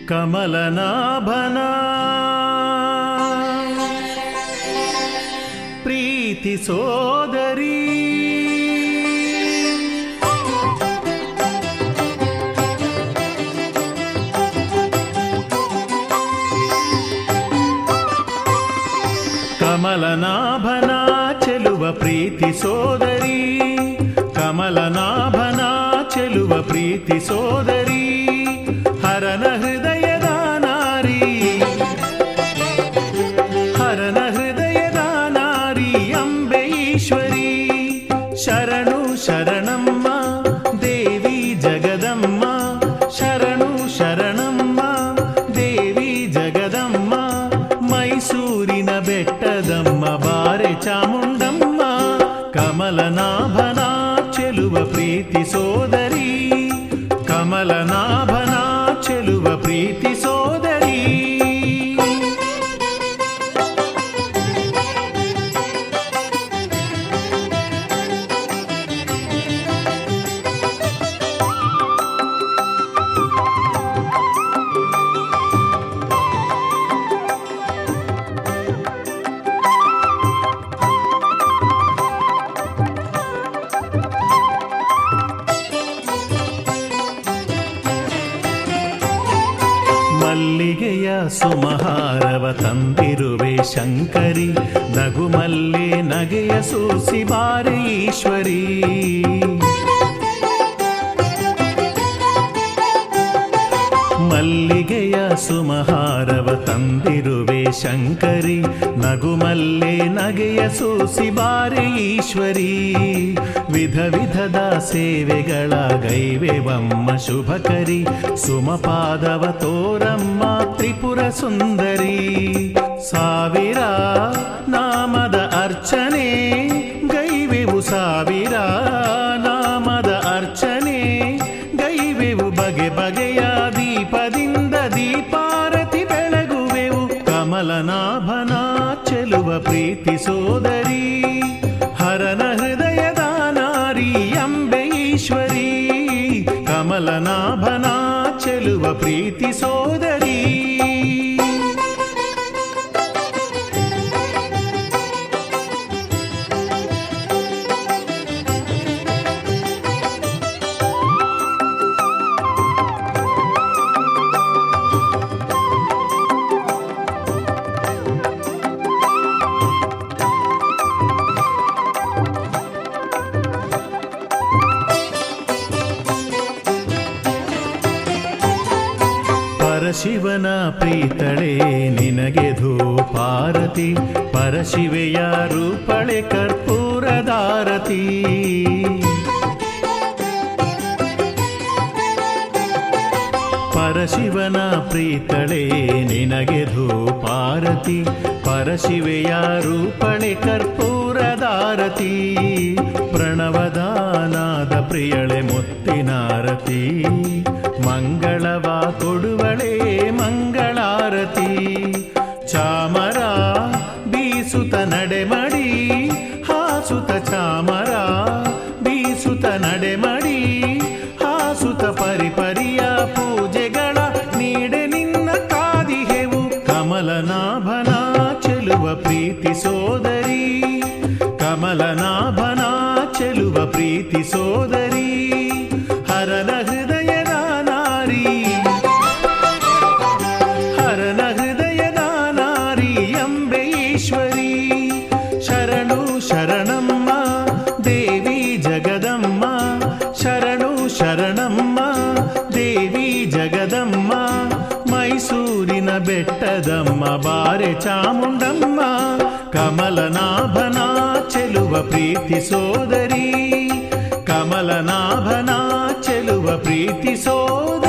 ಕಮಲನಾಭನ ಪ್ರೀತಿ ಸೋದರಿ ಕಮಲನಾಭನ ಚೆಲುವ ಪ್ರೀತಿ ಸೋದರಿ ಕಮಲನಾಭನ ಚೆಲುವ ಪ್ರೀತಿ ಸೋದರಿ ಹರನ ಹೃದಯದ ನಾರಿ ಹರನ ಹೃದಯದ ನಾರಿ ಅಂಬೆ ಈಶ್ವರಿ ಶರಣು ಶರಣಮ್ಮ ದೇವಿ ಜಗದಮ್ಮ ಶರಣು ಶರಣಮ್ಮ ದೇವಿ ಜಗದಮ್ಮ ಮೈಸೂರಿನ ಬೆಟ್ಟದಮ್ಮ ಬಾರೆ ಚಾಮುಂಡಮ್ಮ ಕಮಲನಾಭನ ಚೆಲುವ ಪ್ರೀತಿ ಸೋದರಿ ಕಮಲನಾಭನ ಚೆಲುವ ಪ್ರೀತಿ ಸೋದರಿ ಮಲ್ಲಿಗೆಯ ಸುಮಹಾರವ ತಂದಿರುವೆ ಶಂಕರಿ ನಗುಮಲ್ಲೆ ನಗೆಯ ಸೂಸಿ ಬಾರೆ ಈಶ್ವರಿ ಮಲ್ಲಿಗೆಯ ಸುಮಹಾರವ ತಂದಿರುವೆ ಶಂಕರಿ ನಗುಮಲ್ಲೆ ನಗೆಯ ಸೂಸಿ ಬಾರೆ ಈಶ್ವರಿ ವಿಧ ವಿಧದ ಸೇವೆಗಳ ಗೈವೆವಮ್ಮ ಶುಭಕರಿ ಸುಮಪಾದವ ತೋರಮ್ಮ ತ್ರಿಪುರ ಸುಂದರಿ ಸಾವಿರ ನಾಮದ ಅರ್ಚನೆ ಗೈವೆವು ಸಾವಿರ ನಾಮದ ಅರ್ಚನೆ ಗೈವೆವು ಬಗೆ ಬಗೆಯ ದೀಪದಿಂದ ದೀಪಾರತಿ ಬೆಳಗುವೆವು ಕಮಲನಾಭನ ಚೆಲುವ ಪ್ರೀತಿ ಸೋದರಿ ಹರನ ಹೃದಯದ ನಾರಿ ಅಂಬೆ ಈಶ್ವರಿ ಕಮಲನಾಭನ ಚೆಲುವ ಪ್ರೀತಿ ಸೋದರಿ ಪರಶಿವನ ಪ್ರೀತಳೆ ನಿನಗೆ ಧೂಪಾರತಿ ಪರಶಿವೆಯ ರೂಪಳೆ ಕರ್ಪೂರದಾರತಿ ಪರಶಿವನ ಪ್ರೀತಳೆ ನಿನಗೆ ಧೂಪಾರತಿ ಪರಶಿವೆಯ ರೂಪಳೆ ಕರ್ಪೂರದಾರತಿ ಪ್ರಣವದಾನಾದ ಪ್ರಿಯಳೆ ಮುತ್ತಿನಾರತಿ ಮಂಗಳವ ಕೊಡುವಳೆ ಮಂಗಳಾರತಿ ಚಾಮರ ಬೀಸುತ ನಡೆಮಡಿ ಹಾಸುತ ಚಾಮರ ಬೀಸುತ ನಡೆಮಡಿ ಹಾಸುತ ಪರಿಪರಿಯ ಪೂಜೆಗಳ ನೀಡೆ ನಿನ್ನ ಕಾದಿಹೆವು ಕಮಲನಾಭನ ಚೆಲುವ ಪ್ರೀತಿ ಸೋದರಿ ಕಮಲನಾಭನ ಚೆಲುವ ಪ್ರೀತಿ ಸೋದರಿ ಹರನ ಹೃದಯದ ನಾರಿ ಹರನ ಹೃದಯದ ನಾರಿ ಅಂಬೆ ಈಶ್ವರಿ ಶರಣು ಶರಣಮ್ಮ ದೇವಿ ಜಗದಮ್ಮ ಶರಣು ಶರಣಮ್ಮ ದೇವಿ ಜಗದಮ್ಮ ಮೈಸೂರಿನ ಬೆಟ್ಟದಮ್ಮ ಬಾರೆ ಚಾಮುಂಡಮ್ಮ ಕಮಲನಾಭನ ಚೆಲುವ ಪ್ರೀತಿ ಸೋದರಿ ಕಮಲನಾಭನ ಚೆಲುವ ಪ್ರೀತಿ ಸೋದರಿ